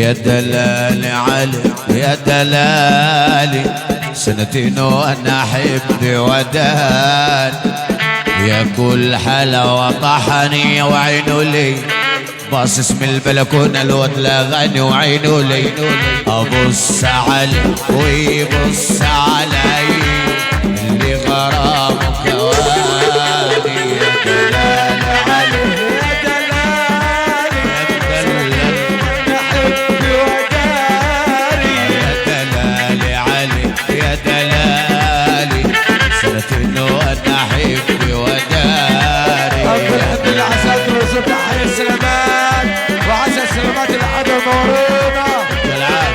يا دلال علي يا دلالي سنتين وانا احب ودان يا كل حلاوة طحني وعينه لي باصص من البلكونة الواد لاغاني وعينه لي ابص علي ويبص علي اللي غرامه كواني يا دلال علي يا دلالي يا دلال نحب وداري يا دلالي علي يا دلالي سنتين وانا احب وداري رب الحب العسل وصوت تحية السلامات وعسى السلامات اللي حضر نورونا العاب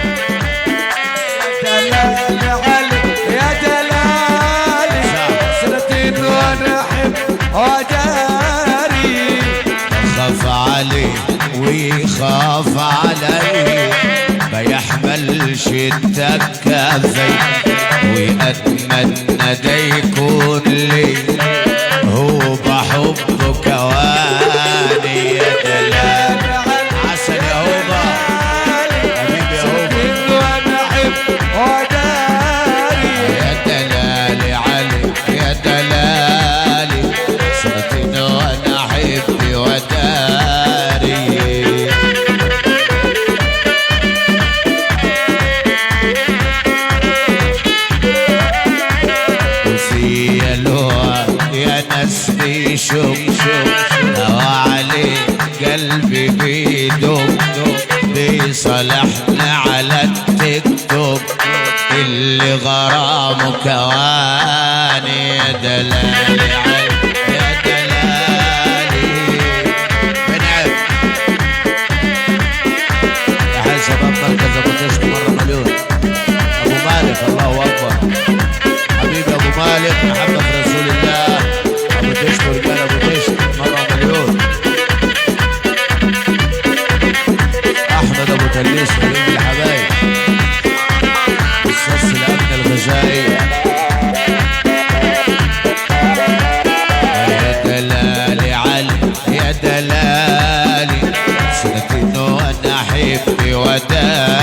دلالي علي يا دلالي سنتين وانا احب وداري خاف علي ويخاف علي ما يحملش التكافي واتمنى ده يكون لي هو بحبه كواني يا دلال عسل يا هوبا حبيبي يا هوبا سنتين وانا احب وداري يا دلالي علي يا دلالي سنتين وانا احب وداري وفي الوقت يا ناس بيشوف هوا عليه قلبي بيدوب بيصالحنا على التيك توك اللي غرامه كواني يا دلالي عين يا دلالي بنعم يا حي شباب مركز ابو تشت مره مليون ابو مالك الله اكبر حبيبي ابو مالك محمد رسول الله ابو تشت ورجال ابو تشت مره مليون احمد ابو تليس حبيبي الحبايب قصص الامن الغذائي يا دلالي علي يا دلالي سنتين وانا احب ودالي